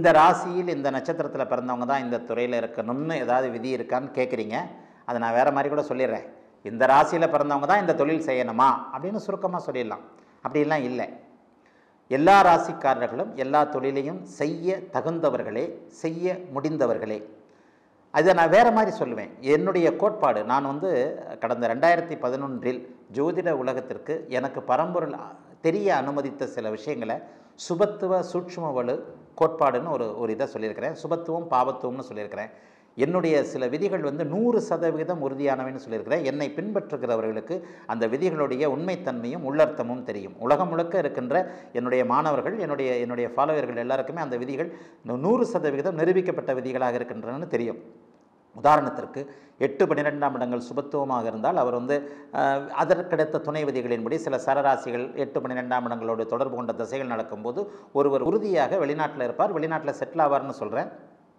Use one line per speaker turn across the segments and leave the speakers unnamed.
இந்த ராசியில் இந்த நட்சத்திரத்தில் பிறந்தவங்க தான் இந்த துறையில் இருக்கணும்னு ஏதாவது விதி இருக்கான்னு கேட்குறீங்க அதை நான் வேறு மாதிரி கூட சொல்லிடுறேன் இந்த ராசியில் பிறந்தவங்க தான் இந்த தொழில் செய்யணுமா அப்படின்னு சுருக்கமாக சொல்லிடலாம் அப்படிலாம் இல்லை எல்லா ராசிக்காரர்களும் எல்லா தொழிலையும் செய்ய தகுந்தவர்களே செய்ய முடிந்தவர்களே அதை நான் வேறு மாதிரி சொல்லுவேன் என்னுடைய கோட்பாடு நான் வந்து கடந்த ரெண்டாயிரத்தி பதினொன்றில் ஜோதிட உலகத்திற்கு எனக்கு பரம்பொருள் தெரிய அனுமதித்த சில விஷயங்களை சுபத்துவ சூட்சும வலு கோட்பாடுன்னு ஒரு ஒரு இதை சொல்லியிருக்கிறேன் சுபத்துவம் பாவத்துவம்னு சொல்லியிருக்கிறேன் என்னுடைய சில விதிகள் வந்து நூறு சதவிகிதம் உறுதியானவைன்னு சொல்லியிருக்கிறேன் என்னை பின்பற்றுகிறவர்களுக்கு அந்த விதிகளுடைய உண்மைத்தன்மையும் உள்ளர்த்தமும் தெரியும் உலகம் முழுக்க இருக்கின்ற என்னுடைய மாணவர்கள் என்னுடைய என்னுடைய ஃபாலோவர்கள் எல்லாருக்குமே அந்த விதிகள் நூறு சதவிகிதம் நிரூபிக்கப்பட்ட விதிகளாக இருக்கின்றன தெரியும் உதாரணத்திற்கு எட்டு பன்னிரெண்டாம் இடங்கள் சுபத்துவமாக இருந்தால் அவர் வந்து அஹ், அதற்கடுத்த துணை விதிகளின்படி சில சரராசிகள் எட்டு பன்னிரெண்டாம் இடங்களோடு தொடர்பு கொண்ட திசைகள் நடக்கும்போது ஒருவர் உறுதியாக வெளிநாட்டில் இருப்பார் வெளிநாட்டில் செட்டில் ஆவார்னு சொல்கிறேன்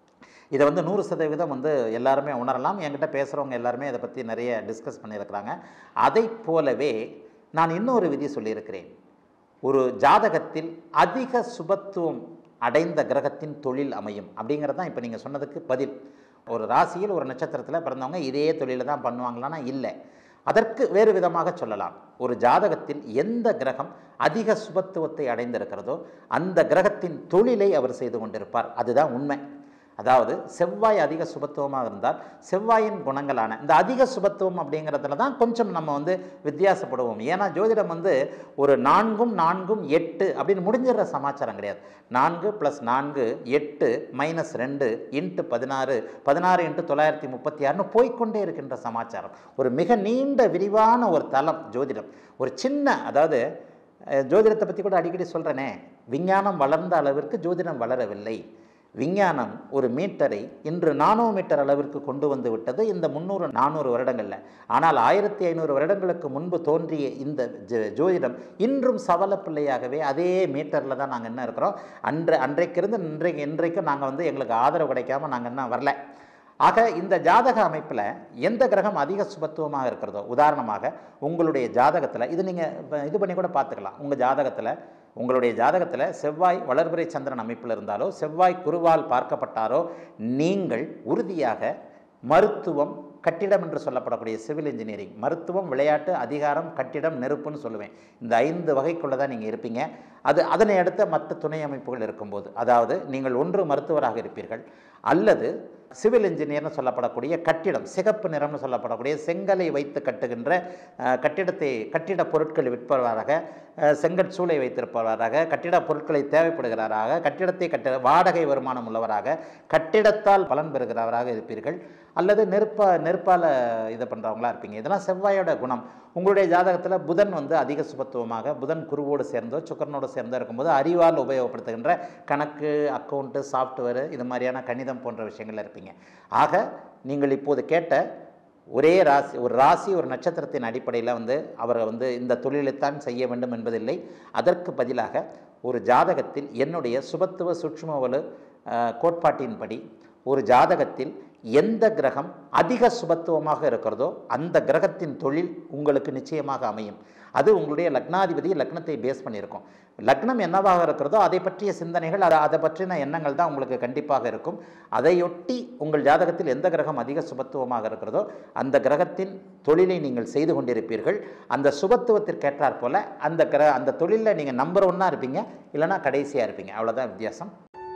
இதை வந்து நூறு சதவீதம் வந்து எல்லாருமே உணரலாம் என்கிட்ட பேசுகிறவங்க எல்லாருமே இதை பற்றி நிறைய டிஸ்கஸ் பண்ணியிருக்கிறாங்க அதை போலவே நான் இன்னொரு விதி சொல்லியிருக்கிறேன் ஒரு ஜாதகத்தில் அதிக சுபத்துவம் அடைந்த கிரகத்தின் தொழில் அமையும் அப்படிங்கிறது தான் இப்போ நீங்கள் சொன்னதுக்கு பதில் ஒரு ராசியில் ஒரு நட்சத்திரத்தில் பிறந்தவங்க இதே தொழிலை தான் பண்ணுவாங்களான்னா இல்லை அதற்கு வேறு விதமாக சொல்லலாம் ஒரு ஜாதகத்தில் எந்த கிரகம் அதிக சுபத்துவத்தை அடைந்திருக்கிறதோ அந்த கிரகத்தின் தொழிலை அவர் செய்து கொண்டிருப்பார் அதுதான் உண்மை அதாவது செவ்வாய் அதிக சுபத்துவமாக இருந்தால் செவ்வாயின் குணங்களான இந்த அதிக சுபத்துவம் அப்படிங்கிறதுல தான் கொஞ்சம் நம்ம வந்து வித்தியாசப்படுவோம் ஏன்னா ஜோதிடம் வந்து ஒரு நான்கும் நான்கும் எட்டு அப்படின்னு முடிஞ்சிடுற சமாச்சாரம் கிடையாது நான்கு ப்ளஸ் நான்கு எட்டு மைனஸ் ரெண்டு இன்ட்டு பதினாறு பதினாறு இன்ட்டு தொள்ளாயிரத்தி முப்பத்தி ஆறுன்னு போய்க்கொண்டே இருக்கின்ற சமாச்சாரம் ஒரு மிக நீண்ட விரிவான ஒரு தளம் ஜோதிடம் ஒரு சின்ன அதாவது அஹ், ஜோதிடத்தை பற்றி கூட அடிக்கடி சொல்கிறேனே விஞ்ஞானம் வளர்ந்த அளவிற்கு ஜோதிடம் வளரவில்லை விஞ்ஞானம் ஒரு மீட்டரை இன்று நானோ மீட்டர் அளவிற்கு கொண்டு வந்து விட்டது இந்த முந்நூறு நானூறு வருடங்களில் ஆனால் ஆயிரத்தி ஐநூறு வருடங்களுக்கு முன்பு தோன்றிய இந்த ஜ- ஜோதிடம் இன்றும் சவல பிள்ளையாகவே அதே மீட்டரில் தான் நாங்கள் என்ன இருக்கிறோம் அன்று அன்றைக்கிருந்து இன்றைக்கு இன்றைக்கும் நாங்கள் வந்து எங்களுக்கு ஆதரவு கிடைக்காம நாங்கள் என்ன வரல ஆக இந்த ஜாதக அமைப்பில் எந்த கிரகம் அதிக சுபத்துவமாக இருக்கிறதோ உதாரணமாக உங்களுடைய ஜாதகத்தில் இது நீங்கள் இது பண்ணி கூட பார்த்துக்கலாம் உங்கள் ஜாதகத்தில் உங்களுடைய ஜாதகத்தில் செவ்வாய் வளர்பிறை சந்திரன் அமைப்பில் இருந்தாலோ செவ்வாய் குருவால் பார்க்கப்பட்டாரோ நீங்கள் உறுதியாக மருத்துவம் கட்டிடம் என்று சொல்லப்படக்கூடிய சிவில் இன்ஜினியரிங் மருத்துவம் விளையாட்டு அதிகாரம் கட்டிடம் நெருப்புன்னு சொல்லுவேன் இந்த ஐந்து வகைக்குள்ளே தான் நீங்கள் இருப்பீங்க அது அதனை அடுத்த மற்ற துணை அமைப்புகள் இருக்கும்போது அதாவது நீங்கள் ஒன்று மருத்துவராக இருப்பீர்கள் அல்லது சிவில் இன்ஜினியர்னு சொல்லப்படக்கூடிய கட்டிடம் சிகப்பு நிறம்னு சொல்லப்படக்கூடிய செங்கலை வைத்து கட்டுகின்ற அஹ், கட்டிடத்தை கட்டிட பொருட்கள் விற்பவராக அஹ், செங்கற் சூளை வைத்திருப்பவராக கட்டிட பொருட்களை தேவைப்படுகிறாராக கட்டிடத்தை கட்ட வாடகை வருமானம் உள்ளவராக கட்டிடத்தால் பலன் பெறுகிறவராக இருப்பீர்கள் அல்லது நெருப்பா நெருப்பால் இதை பண்ணுறவங்களா இருப்பீங்க இதெல்லாம் செவ்வாயோட குணம் உங்களுடைய ஜாதகத்தில் புதன் வந்து அதிக சுபத்துவமாக புதன் குருவோடு சேர்ந்தோ சுக்கரனோடு சேர்ந்தோ இருக்கும்போது அறிவால் உபயோகப்படுத்துகின்ற கணக்கு அக்கௌண்ட்டு சாஃப்ட்வேர் இது மாதிரியான கணிதம் போன்ற விஷயங்கள்ல இருப்பீங்க ஆக நீங்கள் இப்போது கேட்ட ஒரே ராசி ஒரு ராசி ஒரு நட்சத்திரத்தின் அடிப்படையில் வந்து அவரை வந்து இந்த தொழிலைத்தான் செய்ய வேண்டும் என்பதில்லை அதற்கு பதிலாக ஒரு ஜாதகத்தில் என்னுடைய சுபத்துவ சூட்சுமவலு அஹ், கோட்பாட்டின்படி ஒரு ஜாதகத்தில் எந்த கிரகம் அதிக சுபத்துவமாக இருக்கிறதோ அந்த கிரகத்தின் தொழில் உங்களுக்கு நிச்சயமாக அமையும் அது உங்களுடைய லக்னாதிபதி லக்னத்தை பேஸ் பண்ணியிருக்கும் லக்னம் என்னவாக இருக்கிறதோ அதை பற்றிய சிந்தனைகள் அதை அதை பற்றின எண்ணங்கள் தான் உங்களுக்கு கண்டிப்பாக இருக்கும் அதையொட்டி உங்கள் ஜாதகத்தில் எந்த கிரகம் அதிக சுபத்துவமாக இருக்கிறதோ அந்த கிரகத்தின் தொழிலை நீங்கள் செய்து கொண்டிருப்பீர்கள் அந்த சுபத்துவத்திற்கேற்றாற் போல அந்த கிர அந்த தொழிலில் நீங்கள் நம்பர் ஒன்னாக இருப்பீங்க இல்லைன்னா கடைசியாக இருப்பீங்க அவ்வளோதான் வித்தியாசம்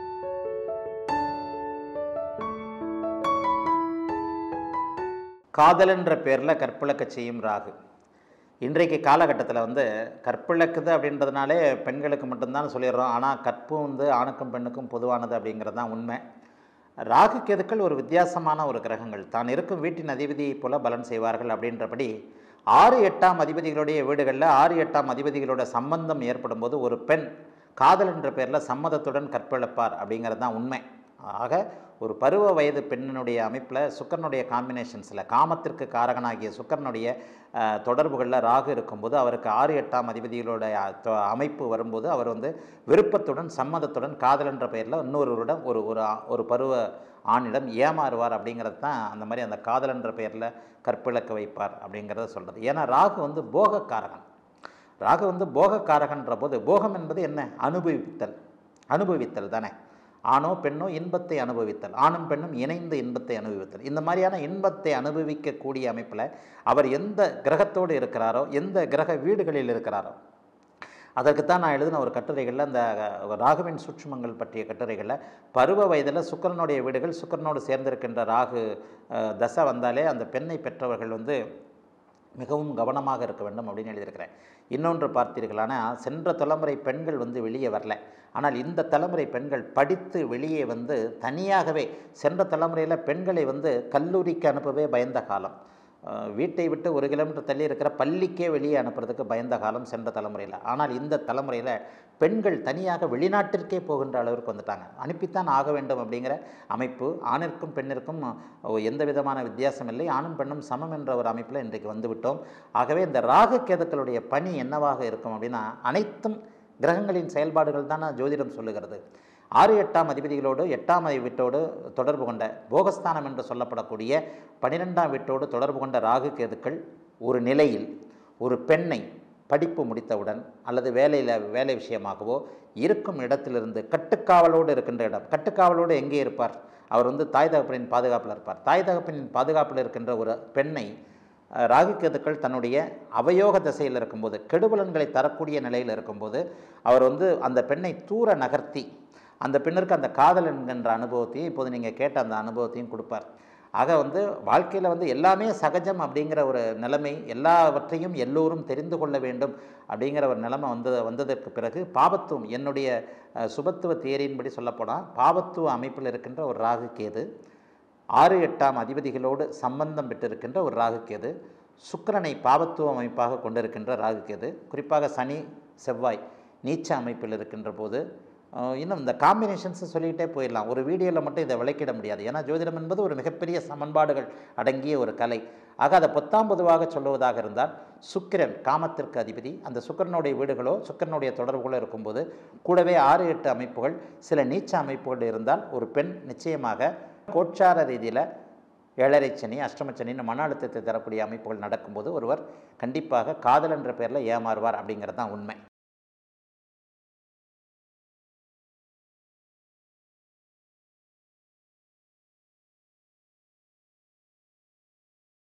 காதலன்ற பேரில் கற்பிழக்க செய்யும் ராகு இன்றைக்கு காலகட்டத்தில் வந்து கற்பிழக்குது அப்படின்றதுனாலே பெண்களுக்கு மட்டும்தான் சொல்லிடுறோம் ஆனால் கற்பு வந்து ஆணுக்கும் பெண்ணுக்கும் பொதுவானது அப்படிங்கிறது தான் உண்மை ராகு கேதுக்கள் ஒரு வித்தியாசமான ஒரு கிரகங்கள் தான் இருக்கும் வீட்டின் அதிபதியைப் போல பலன் செய்வார்கள் அப்படின்றபடி ஆறு எட்டாம் அதிபதிகளுடைய வீடுகளில் ஆறு எட்டாம் அதிபதிகளோட சம்பந்தம் ஏற்படும் போது ஒரு பெண் காதல் என்ற பேரில் சம்மதத்துடன் கற்பிழப்பார் அப்படிங்கிறது தான் உண்மை ஆக ஒரு பருவ வயது பெண்ணினுடைய அமைப்பில் சுக்கரனுடைய காம்பினேஷன்ஸில் காமத்திற்கு காரகனாகிய சுக்கரனுடைய அஹ், தொடர்புகளில் ராகு இருக்கும்போது அவருக்கு ஆறு எட்டாம் அதிபதிகளோட அஹ், தொ- அமைப்பு வரும்போது அவர் வந்து விருப்பத்துடன் சம்மதத்துடன் காதல் என்ற பெயரில் இன்னொருவரிடம் ஒரு ஒரு ஆ- ஒரு பருவ ஆணிடம் ஏமாறுவார் அப்படிங்கிறது தான் அந்த மாதிரி அந்த காதல் என்ற பெயரில் கற்பிழக்க வைப்பார் அப்படிங்கிறத சொல்கிறது ஏன்னா ராகு வந்து போகக்காரகன் ராகு வந்து போகக்காரகன்ற போது போகம் என்பது என்ன அனுபவித்தல் அனுபவித்தல் தானே ஆணோ பெண்ணோ இன்பத்தை அனுபவித்தல் ஆணும் பெண்ணும் இணைந்து இன்பத்தை அனுபவித்தல் இந்த மாதிரியான இன்பத்தை அனுபவிக்கக்கூடிய அமைப்பில் அவர் எந்த கிரகத்தோடு இருக்கிறாரோ எந்த கிரக வீடுகளில் இருக்கிறாரோ அதற்குத்தான் நான் எழுதின ஒரு கட்டுரைகளில் அந்த ராகுவின் சூட்சுமங்கள் பற்றிய கட்டுரைகளில் பருவ வயதில் சுக்கரனுடைய வீடுகள் சுக்கரனோடு சேர்ந்திருக்கின்ற ராகு அஹ், தசை வந்தாலே அந்த பெண்ணை பெற்றவர்கள் வந்து மிகவும் கவனமாக இருக்க வேண்டும் அப்படின்னு எழுதியிருக்கிறேன் இன்னொன்று பார்த்தீர்களானால் சென்ற தலைமுறை பெண்கள் வந்து வெளியே வரல ஆனால் இந்த தலைமுறை பெண்கள் படித்து வெளியே வந்து தனியாகவே சென்ற தலைமுறையில் பெண்களை வந்து கல்லூரிக்கு அனுப்பவே பயந்த காலம் அஹ் வீட்டை விட்டு ஒரு கிலோமீட்டர் தள்ளி இருக்கிற பள்ளிக்கே வெளியே அனுப்புறதுக்கு பயந்த காலம் சென்ற தலைமுறையில் ஆனால் இந்த தலைமுறையில் பெண்கள் தனியாக வெளிநாட்டிற்கே போகின்ற அளவிற்கு வந்துட்டாங்க அனுப்பித்தான் ஆக வேண்டும் அப்படிங்கிற அமைப்பு ஆணிற்கும் பெண்ணிற்கும் அஹ், எந்த விதமான வித்தியாசம் இல்லை ஆணும் பெண்ணும் சமம் என்ற ஒரு அமைப்பில் இன்றைக்கு வந்துவிட்டோம் ஆகவே இந்த ராகு கேதுக்களுடைய பணி என்னவாக இருக்கும் அப்படின்னா அனைத்தும் கிரகங்களின் செயல்பாடுகள் தான் ஜோதிடம் சொல்லுகிறது ஆறு எட்டாம் அதிபதிகளோடு எட்டாம் வீட்டோடு தொடர்பு கொண்ட போகஸ்தானம் என்று சொல்லப்படக்கூடிய பன்னிரெண்டாம் வீட்டோடு தொடர்பு கொண்ட ராகு கேதுக்கள் ஒரு நிலையில் ஒரு பெண்ணை படிப்பு முடித்தவுடன் அல்லது வேலையில் வேலை விஷயமாகவோ இருக்கும் இடத்திலிருந்து கட்டுக்காவலோடு இருக்கின்ற இடம் கட்டுக்காவலோடு எங்கே இருப்பார் அவர் வந்து தாய் தகப்பனின் பாதுகாப்பில் இருப்பார் தாய் தகப்பனின் பாதுகாப்பில் இருக்கின்ற ஒரு பெண்ணை அஹ், ராகு கேதுக்கள் தன்னுடைய அவயோக திசையில் இருக்கும்போது கெடுபலன்களை தரக்கூடிய நிலையில் இருக்கும்போது அவர் வந்து அந்த பெண்ணை தூர நகர்த்தி அந்த பெண்ணிற்கு அந்த காதல் என்கின்ற அனுபவத்தையும் இப்போது நீங்கள் கேட்ட அந்த அனுபவத்தையும் கொடுப்பார் ஆக வந்து வாழ்க்கையில் வந்து எல்லாமே சகஜம் அப்படிங்கிற ஒரு நிலைமை எல்லாவற்றையும் எல்லோரும் தெரிந்து கொள்ள வேண்டும் அப்படிங்கிற ஒரு நிலைமை வந்து வந்ததற்கு பிறகு பாபத்துவம் என்னுடைய அஹ், சுபத்துவ தேரியின்படி சொல்லப்போனால் பாபத்துவ அமைப்பில் இருக்கின்ற ஒரு ராகு கேது ஆறு எட்டாம் அதிபதிகளோடு சம்பந்தம் பெற்றிருக்கின்ற ஒரு ராகு கேது சுக்கிரனை பாவத்துவ அமைப்பாக கொண்டிருக்கின்ற ராகு கேது குறிப்பாக சனி செவ்வாய் நீச்ச அமைப்பில் இருக்கின்ற போது அஹ், இன்னும் இந்த காம்பினேஷன்ஸை சொல்லிக்கிட்டே போயிடலாம் ஒரு வீடியோவில் மட்டும் இதை விளக்கிட முடியாது ஏன்னா ஜோதிடம் என்பது ஒரு மிகப்பெரிய சமன்பாடுகள் அடங்கிய ஒரு கலை ஆக அதை பொத்தாம் பொதுவாக சொல்லுவதாக இருந்தால் சுக்கிரன் காமத்திற்கு அதிபதி அந்த சுக்கிரனுடைய வீடுகளோ சுக்கிரனுடைய தொடர்புகளோ இருக்கும்போது கூடவே ஆறு எட்டு அமைப்புகள் சில நீச்ச அமைப்புகள் இருந்தால் ஒரு பெண் நிச்சயமாக கோச்சார ரீதியில் ஏழரை சனி அஷ்டம சனின்னு மன அழுத்தத்தை தரக்கூடிய அமைப்புகள் நடக்கும்போது ஒருவர் கண்டிப்பாக காதல் என்ற பேரில் ஏமாறுவார் அப்படிங்கிறது தான் உண்மை